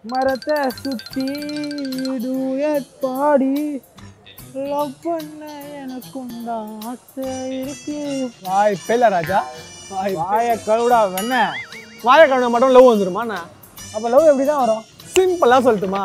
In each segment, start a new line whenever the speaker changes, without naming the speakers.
மரத்தை சுத்தி டூயட் பாடி லவ் பண்ண எனக்கும் தான் ஆசை இருக்கு
வாய் பேல ராஜா வாய்
வாய கழுவுடா வெண்ண
வாய கழுவ மட்டும் லவ் வந்துருமாண்ணா
அப்ப லவ் எப்படி தான் வரும்
சிம்பிளா சொல்லட்டுமா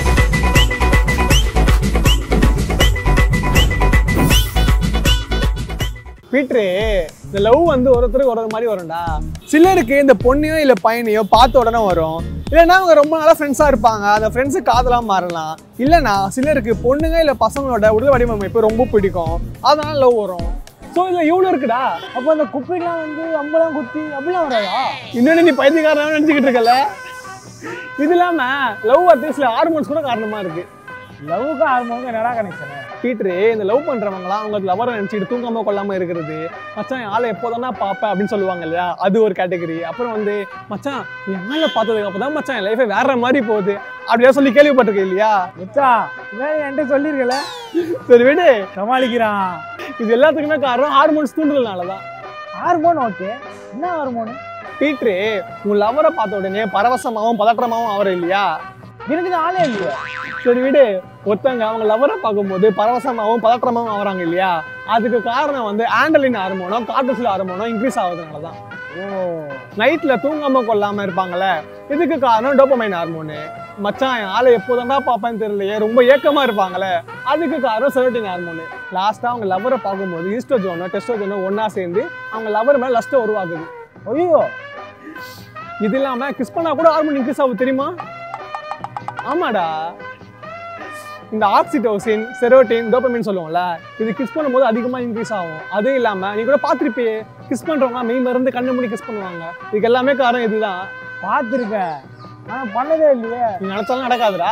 பீட்ரு இந்த லவ் வந்து ஒருத்தருக்கு ஒரு ஒரு மாதிரி வரும்டா சிலருக்கு இந்த பொண்ணையோ இல்லை பையனையோ பார்த்த உடனே வரும் இல்லைன்னா அவங்க ரொம்ப நாளா ஃப்ரெண்ட்ஸாக இருப்பாங்க அந்த ஃப்ரெண்ட்ஸு காதலாக மாறலாம் இல்லைன்னா சிலருக்கு பொண்ணுங்க இல்லை பசங்களோட உடல் வடிவமைப்பு ரொம்ப பிடிக்கும் அதனால லவ் வரும் ஸோ இதில் இவ்வளோ இருக்குடா
அப்ப அந்த குப்பிலாம் வந்து அம்பலாம் குத்தி அப்படிலாம் வராதா
இன்னொன்று நீ பைத்தியக்காரன் நினச்சிக்கிட்டு இருக்கல இது இல்லாமல் லவ் வரதுக்கு சில ஹார்மோன்ஸ் கூட காரணமாக இருக்கு
லவ்க்கு ஹார்மோனுக்கு என்னடா கனெக்ஷன்
பீட்ரு இந்த லவ் பண்றவங்களாம் அவங்க லவரை நினைச்சிட்டு தூங்காம கொள்ளாம இருக்கிறது மச்சான் என் ஆளை எப்போதானா பார்ப்பேன் அப்படின்னு சொல்லுவாங்க இல்லையா அது ஒரு கேட்டகரி அப்புறம் வந்து மச்சான் என் ஆளை பார்த்ததுக்கு அப்பதான் மச்சான் என் லைஃபே வேற மாதிரி போகுது அப்படியா சொல்லி கேள்விப்பட்டிருக்கேன் இல்லையா
மச்சா இதான் என்கிட்ட சொல்லியிருக்கல
சரி விடு
சமாளிக்கிறான்
இது எல்லாத்துக்குமே காரணம் ஹார்மோன்ஸ் தூண்டுதல்னால தான்
ஹார்மோன் ஓகே என்ன ஹார்மோன்
பீட்ரு உன் லவரை பார்த்த உடனே பரவசமாவும் பதற்றமாவும் ஆவற இல்லையா
எனக்கு தான் ஆளே இல்லையா
சரி விடு ஒருத்தவங்க அவங்க லவரை பார்க்கும்போது பரவசமாகவும் பதற்றமாகவும் ஆகுறாங்க இல்லையா அதுக்கு காரணம் வந்து ஆண்டலின் ஹார்மோனோ கார்டோசில் ஹார்மோனோ இன்க்ரீஸ் ஆகுறதுனால தான்
ஓ
நைட்ல தூங்காம கொள்ளாம இருப்பாங்கல்ல இதுக்கு காரணம் டோபமைன் ஹார்மோனு மச்சான் என் ஆளை எப்போதான்டா பார்ப்பேன்னு தெரியலையே ரொம்ப ஏக்கமா இருப்பாங்கல்ல அதுக்கு காரணம் செரோட்டின் ஹார்மோனு லாஸ்டா அவங்க லவரை பார்க்கும்போது ஈஸ்ட்ரோஜோனோ டெஸ்ட்ரோஜோனோ ஒண்ணா சேர்ந்து அவங்க லவர் மேல லஸ்ட்டை உருவாக்குது
ஐயோ
இது இல்லாம கிஸ் பண்ணா கூட ஹார்மோன் இன்க்ரீஸ் ஆகும் தெரியுமா ஆமாடா இந்த ஆக்சிடோசின் செரோட்டின் டோபமின் சொல்லுவோம்ல இது கிஸ் பண்ணும்போது அதிகமாக இன்க்ரீஸ் ஆகும் அதுவும் இல்லாமல் நீ கூட பார்த்துருப்பியே கிஸ் பண்ணுறவங்க மெய் மருந்து கண்ணு மூடி கிஸ் பண்ணுவாங்க இதுக்கு எல்லாமே காரணம் இதுதான்
பார்த்துருக்கேன் ஆனா பண்ணதே இல்லையே
நீ நினச்சாலும் நடக்காதுடா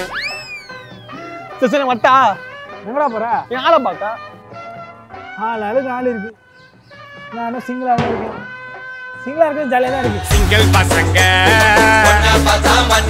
சரி சரி மட்டா
எங்கடா போற
என் ஆளை பார்த்தா
ஆள் ஆளுக்கு ஆள் இருக்கு நான் இன்னும் சிங்கிளாக இருக்கேன் சிங்கிளாக இருக்கிறது ஜாலியாக தான் இருக்கு
சிங்கிள் பசங்க